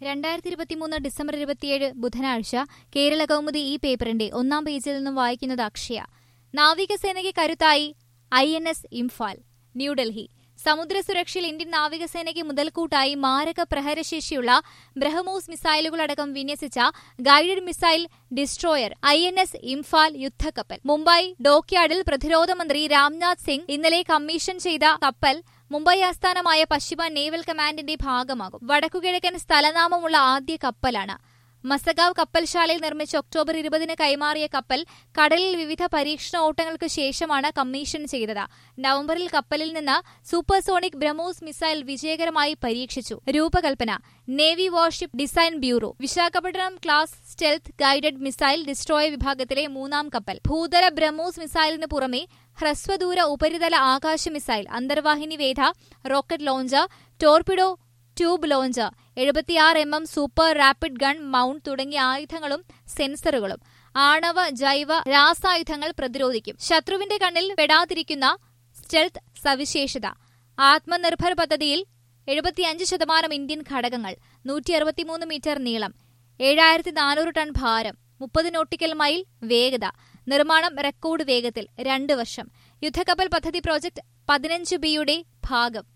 രണ്ടായിരത്തി ഇരുപത്തിമൂന്ന് ഡിസംബർ ഇരുപത്തിയേഴ് ബുധനാഴ്ച കേരള കൗമുദി ഈ പേപ്പറിന്റെ ഒന്നാം പേജിൽ നിന്നും വായിക്കുന്നത് അക്ഷയ നാവികസേനയ്ക്ക് കരുത്തായി I N S Imphal New Delhi സമുദ്ര സുരക്ഷയിൽ ഇന്ത്യൻ നാവികസേനയ്ക്ക് മുതൽക്കൂട്ടായി മാരക പ്രഹരശേഷിയുള്ള ബ്രഹ്മോസ് മിസൈലുകളടക്കം വിന്യസിച്ച guided missile destroyer I N S Imphal യുദ്ധക്കപ്പൽ മുംബൈ ഡോക്യാർഡിൽ പ്രതിരോധ മന്ത്രി രാംനാഥ് സിംഗ് ഇന്നലെ കമ്മീഷൻ ചെയ്ത കപ്പൽ മുംബൈ ആസ്ഥാനമായ പശ്ചിമ നേവൽ കമാൻഡിന്റെ ഭാഗമാകും വടക്കുകിഴക്കൻ സ്ഥലനാമമുള്ള ആദ്യ കപ്പലാണ് മസഗാവ് കപ്പൽശാലയിൽ നിർമ്മിച്ച ഒക്ടോബർ ഇരുപതിന് കൈമാറിയ കപ്പൽ കടലിൽ വിവിധ പരീക്ഷണ ഓട്ടങ്ങൾക്ക് ശേഷമാണ് കമ്മീഷൻ ചെയ്തത് നവംബറിൽ കപ്പലിൽ നിന്ന് സൂപ്പർസോണിക് ബ്രഹ്മോസ് മിസൈൽ വിജയകരമായി പരീക്ഷിച്ചു രൂപകൽപ്പന navy warship design bureau Visakhapatnam class stealth guided missile destroyer വിഭാഗത്തിലെ മൂന്നാം കപ്പൽ ഭൂതല ബ്രഹ്മോസ് മിസൈലിന് പുറമെ ഹ്രസ്വദൂര ഉപരിതല ആകാശ മിസൈൽ അന്തർവാഹിനി വേധ rocket launcher torpedo tube launcher എഴുപത്തിയാറ് M M super rapid gun mount തുടങ്ങിയ ആയുധങ്ങളും സെൻസറുകളും ആണവ ജൈവ രാസായുധങ്ങൾ പ്രതിരോധിക്കും ശത്രുവിന്റെ കണ്ണിൽ പെടാതിരിക്കുന്ന സ്റ്റെൽത്ത് സവിശേഷത ആത്മനിർഭർ പദ്ധതിയിൽ എഴുപത്തിയഞ്ച് ശതമാനം ഇന്ത്യൻ ഘടകങ്ങൾ നൂറ്റി അറുപത്തിമൂന്ന് മീറ്റർ നീളം ഏഴായിരത്തി നാനൂറ് ടൺ ഭാരം മുപ്പത് നോട്ടിക്കൽ മൈൽ വേഗത നിർമ്മാണം റെക്കോർഡ് വേഗത്തിൽ രണ്ട് വർഷം യുദ്ധക്കപ്പൽ പദ്ധതി പ്രോജക്ട് പതിനഞ്ച് ബിയുടെ ഭാഗം